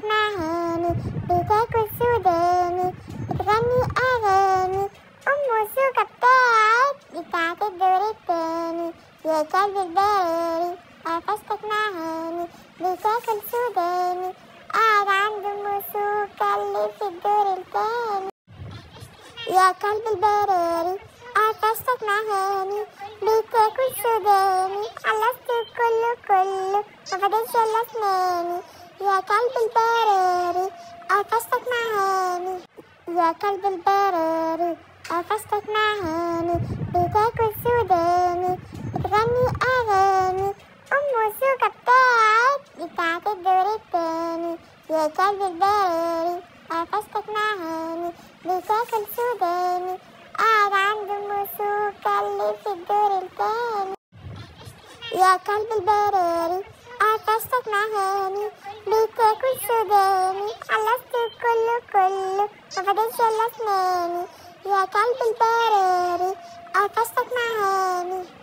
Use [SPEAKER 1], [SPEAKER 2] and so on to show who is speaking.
[SPEAKER 1] مع هاني بتاكل سوداني بتغني أغاني أم سوكا بتاعت بتاعت الدور التاني يا كلب الباري قفشتك مع هاني بتاكل سوداني قاعد عند أم سوكا اللي في الدور التاني يا كلب البراري قفشتك مع هاني بتاكل سوداني خلصت كله كله مفضلش الا اسناني يا كلب البراري قفشتك مع هاني يا كلب البراري قفشتك مع هاني بتاكل سوداني بتغني اغاني ام سوكا بتاعت بتاعت الدور التاني يا كلب البراري قفشتك مع هاني بتاكل سوداني قاعد عند ام سوكا اللي في الدور التاني يا كلب البراري قفشتك مع هاني بتاكل سوداني خلصت كله كله مفضلش الا اسناني يا كلب البراري قفشتك مع هاني